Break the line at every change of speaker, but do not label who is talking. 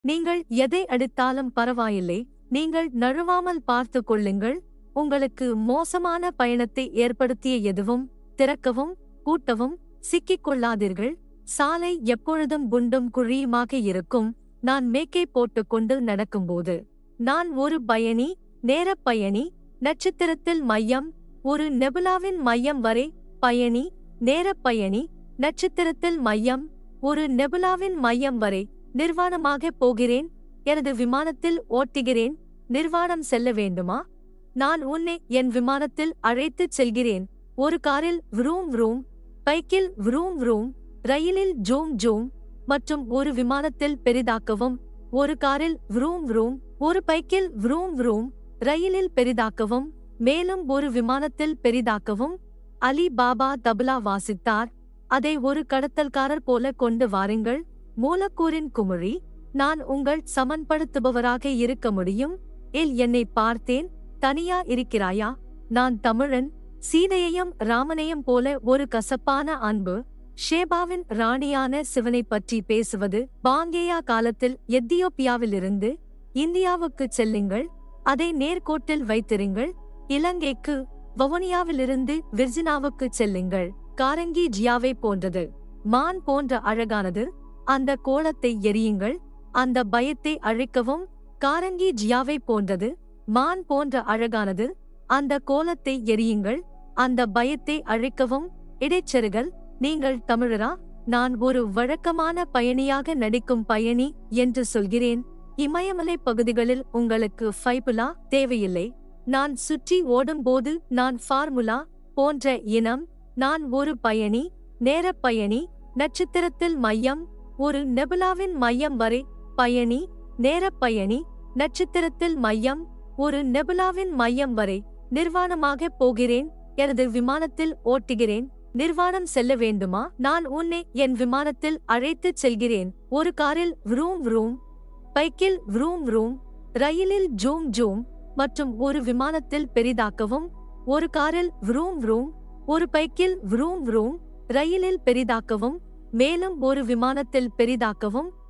நீங்கள் எதை அடித்தாலும் பரவாயில்லை நீங்கள் நழுவாமல் பார்த்து கொள்ளுங்கள் உங்களுக்கு மோசமான பயணத்தை ஏற்படுத்திய எதுவும் திறக்கவும் கூட்டவும் சிக்கிக் கொள்ளாதீர்கள் சாலை எப்பொழுதும் குண்டும் குழியுமாக இருக்கும் நான் மேக்கை போட்டுக்கொண்டு நடக்கும்போது நான் ஒரு பயணி நேரப் பயணி நட்சத்திரத்தில் மையம் ஒரு நெபுலாவின் மையம் வரை பயணி நேரப் பயணி நட்சத்திரத்தில் மையம் ஒரு நெபுலாவின் மையம் வரை நிர்வாணமாக போகிறேன் எனது விமானத்தில் ஓட்டுகிறேன் நிர்வாணம் செல்ல வேண்டுமா நான் உன்னை என் விமானத்தில் அழைத்துச் செல்கிறேன் ஒரு காரில் vrூம் vrூம் பைக்கில் vrூம் vrூம் ரயிலில் ஜூம் ஜூம் மற்றும் ஒரு விமானத்தில் பெரிதாக்கவும் ஒரு காரில் vrூம் vrூம் ஒரு பைக்கில் vrூம் vrூம் ரயிலில் பெரிதாக்கவும் மேலும் ஒரு விமானத்தில் பெரிதாக்கவும் அலி பாபா தபலா வாசித்தார் அதை ஒரு கடத்தல்காரர் போல கொண்டு வாருங்கள் மூலக்கூறின் குமிழி நான் உங்கள் சமன்படுத்துபவராக இருக்க முடியும் இல் என்னை பார்த்தேன் தனியா இருக்கிறாயா நான் தமிழன் சீதையையும் ராமனையும் போல ஒரு கசப்பான அன்பு ஷேபாவின் ராணியான சிவனை பற்றி பேசுவது பாங்கேயா காலத்தில் எத்தியோப்பியாவிலிருந்து இந்தியாவுக்கு செல்லுங்கள் அதை நேர்கோட்டில் வைத்திருங்கள் இலங்கைக்கு வவுனியாவிலிருந்து விர்ஜினாவுக்கு செல்லுங்கள் காரங்கி ஜியாவை போன்றது மான் போன்ற அழகானது அந்த கோலத்தை எரியுங்கள் அந்த பயத்தை அழிக்கவும் காரங்கி ஜியாவை போன்றது மான் போன்ற அழகானது அந்த கோலத்தை எரியுங்கள் அந்த பயத்தை அழிக்கவும் இடைச்செருகல் நீங்கள் தமிழரா நான் ஒரு வழக்கமான பயணியாக நடிக்கும் பயணி என்று சொல்கிறேன் இமயமலை பகுதிகளில் உங்களுக்கு ஃபைபுலா தேவையில்லை நான் சுற்றி ஓடும்போது நான் ஃபார்முலா போன்ற இனம் நான் ஒரு பயணி நேரப் பயணி நட்சத்திரத்தில் மையம் ஒரு நெபுலாவின் மையம் வரை பயணி நேரப் பயணி நட்சத்திரத்தில் மையம் ஒரு நெபுலாவின் மையம் வரை நிர்வாணமாக போகிறேன் எனது விமானத்தில் ஓட்டுகிறேன் நிர்வாணம் செல்ல வேண்டுமா நான் உன்னை என் விமானத்தில் அழைத்துச் செல்கிறேன் ஒரு காரில் vrூம் vrூம் பைக்கில் vrூம் vrூம் ரயிலில் ஜூம் ஜூம் மற்றும் ஒரு விமானத்தில் பெரிதாக்கவும் ஒரு காரில் vrூம் vrூம் ஒரு பைக்கில் vrூம் vrூம் ரயிலில் பெரிதாக்கவும் மேலும் ஒரு விமானத்தில் பெரிதாக்கவும்